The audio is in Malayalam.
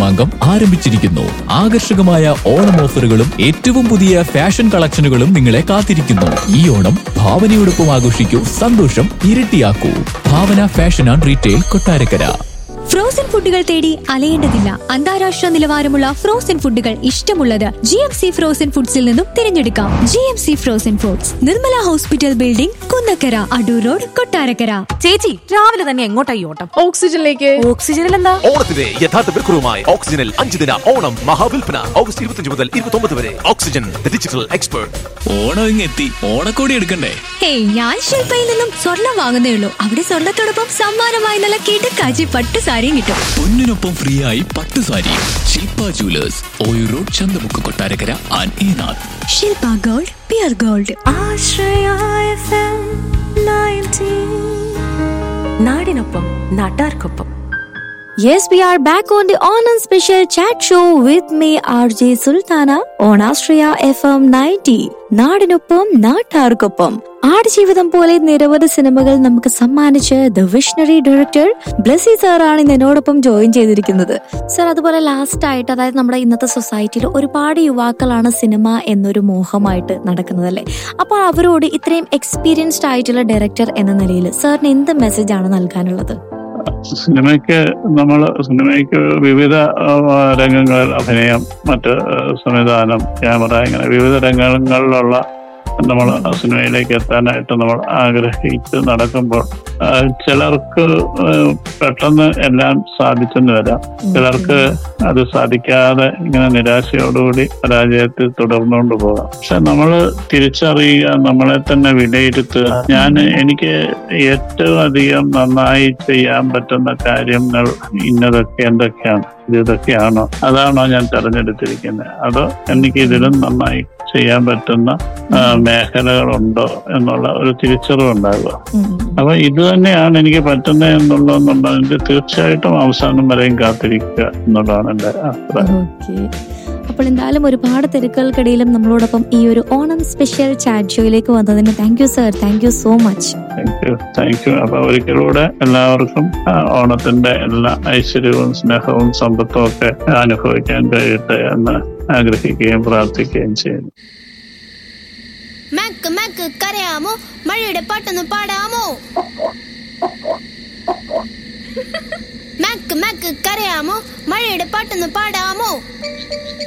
മാമാങ്കം ആരംഭിച്ചിരിക്കുന്നു ആകർഷകമായ ഓണം ഓഫറുകളും ഏറ്റവും പുതിയ ഫാഷൻ കളക്ഷനുകളും നിങ്ങളെ കാത്തിരിക്കുന്നു ഈ ഓണം ഭാവനയോടൊപ്പം ആഘോഷിക്കൂ സന്തോഷം ഇരട്ടിയാക്കൂ Bhavana fashion and retail Kottarakkara frozen ഫുഡുകൾ തേടി അലയേണ്ടതില്ല അന്താരാഷ്ട്ര നിലവാരമുള്ള ഫ്രോസൺ ഫുഡുകൾ ഇഷ്ടമുള്ളത് ജി എം സി ഫ്രോസൺ ഫുഡ്സിൽ നിന്നും തിരഞ്ഞെടുക്കാം G M C frozen foods Nirmala hospital building Kunnakkara Adoor road Kottarakkara ചേച്ചി രാവിലെ തന്നെ എങ്ങോട്ടാ ഈ ഓട്ടം ഓക്സിജനിലേക്ക് ഓക്സിജനിൽ എന്താ ഓണത്തിന്റെ യഥാർത്ഥ വിൽക്കുറവുമായി ഓക്സിജനിൽ അഞ്ച് ദിന ഓണം മഹാവിൽപ്പന ഓഗസ്റ്റ് ഇരുപത്തിയഞ്ച് മുതൽ ഇരുപത്തി വരെ oxygen the digital expert Onam ഇങ്ങെത്തി ഓണക്കോടി എടുക്കണ്ടേ ഹേയ് ഞാൻ ശില്പയിൽ നിന്നും സ്വർണം വാങ്ങുന്നേ ഉള്ളൂ അവിടെ സ്വർണത്തോടൊപ്പം സമ്മാനമായി നല്ല കിടക്കാച്ചി പട്ട് സാരിയും കിട്ടും പൊന്നിനൊപ്പം ഫ്രീ ആയി പട്ട് sari Shilpa jewellers Oyoor road Chanthamukku Kottarakkara and ഈനാഥ് ശില്പ ഗോൾഡ് പിയർ ഗോൾഡ് നാടിനൊപ്പം നാട്ടാർക്കൊപ്പം Yes, we are back on the Onam special chat show with me, RJ Sultana, on Astria FM 90. നാടിനൊപ്പം നാട്ടാർക്കൊപ്പം ആടുജീവിതം പോലെ നിരവധി സിനിമകൾ നമുക്ക് സമ്മാനിച്ച് ദ വിഷണറി ഡയറക്ടർ ബ്ലസി സാറാണ് ഇന്ന് എന്നോടൊപ്പം ജോയിൻ ചെയ്തിരിക്കുന്നത് സർ അതുപോലെ ലാസ്റ്റ് ആയിട്ട് അതായത് നമ്മുടെ ഇന്നത്തെ സൊസൈറ്റിയിൽ ഒരുപാട് യുവാക്കളാണ് സിനിമ എന്നൊരു മോഹമായിട്ട് നടക്കുന്നത് അല്ലേ അപ്പോൾ അവരോട് ഇത്രയും എക്സ്പീരിയൻസ്ഡ് ആയിട്ടുള്ള ഡയറക്ടർ എന്ന നിലയിൽ സാറിന് എന്ത് മെസ്സേജ് ആണ് നൽകാനുള്ളത് സിനിമയ്ക്ക് നമ്മൾ സിനിമയ്ക്ക് വിവിധ ആ, രംഗങ്ങളിൽ അഭിനയം മറ്റ് ആ, സംവിധാനം ക്യാമറ ഇങ്ങനെ വിവിധ രംഗങ്ങളിലുള്ള നമ്മൾ സിനിമയിലേക്ക് എത്താനായിട്ട് നമ്മൾ ആഗ്രഹിച്ച് നടക്കുമ്പോൾ ആ, ചിലർക്ക് ആ, പെട്ടെന്ന് എല്ലാം സാധിച്ചെന്ന് വരാം ചിലർക്ക് അത് സാധിക്കാതെ ഇങ്ങനെ നിരാശയോടുകൂടി പരാജയത്തിൽ തുടർന്നുകൊണ്ട് പോകാം പക്ഷെ നമ്മൾ തിരിച്ചറിയുക നമ്മളെ തന്നെ വിലയിരുത്തുക ഞാൻ എനിക്ക് ഏറ്റവും അധികം നന്നായി ചെയ്യാൻ പറ്റുന്ന കാര്യങ്ങൾ ഇന്നതൊക്കെ എന്തൊക്കെയാണ് ഇത് ഇതൊക്കെയാണോ അതാണോ ഞാൻ തെരഞ്ഞെടുത്തിരിക്കുന്നത് അതോ എനിക്ക് ഇതിലും നന്നായി ചെയ്യാൻ പറ്റുന്ന ആ, മേഖലകളുണ്ടോ എന്നുള്ള ഒരു തിരിച്ചറിവുണ്ടാകുക അപ്പൊ ഇത് തന്നെയാണ് എനിക്ക് പറ്റുന്നത് എന്നുള്ളതെന്നുള്ളതിന്റെ തീർച്ചയായിട്ടും അവസാനം വരെയും കാത്തിരിക്കുക എന്നുള്ളതാണ് എന്റെ അഭിപ്രായം ഓക്കെ അപ്പോൾ എന്തായാലും ഒരുപാട് തിരക്കുകൾക്കിടയിലും നമ്മളോടൊപ്പം ഈ ഒരു ഓണം സ്പെഷ്യൽ ചാറ്റ് ഷോയിലേക്ക് വന്നതിന് thank you sir thank you so much thank you thank you അപ്പൊ ഒരിക്കലൂടെ എല്ലാവർക്കും ആ, ഓണത്തിന്റെ എല്ലാ ഐശ്വര്യവും സ്നേഹവും സമ്പത്തും ഒക്കെ അനുഭവിക്കാൻ കഴിയട്ടെ എന്ന് ആഗ്രഹിക്കുകയും പ്രാർത്ഥിക്കുകയും ചെയ്യുന്നു മാക്ക് മാക്ക് കരയാമോ മഴയുടെ പാട്ടൊന്ന് പാടാമോ മാക്ക് മാക്ക് കരയാമോ മഴയുടെ പാട്ടൊന്ന് പാടാമോ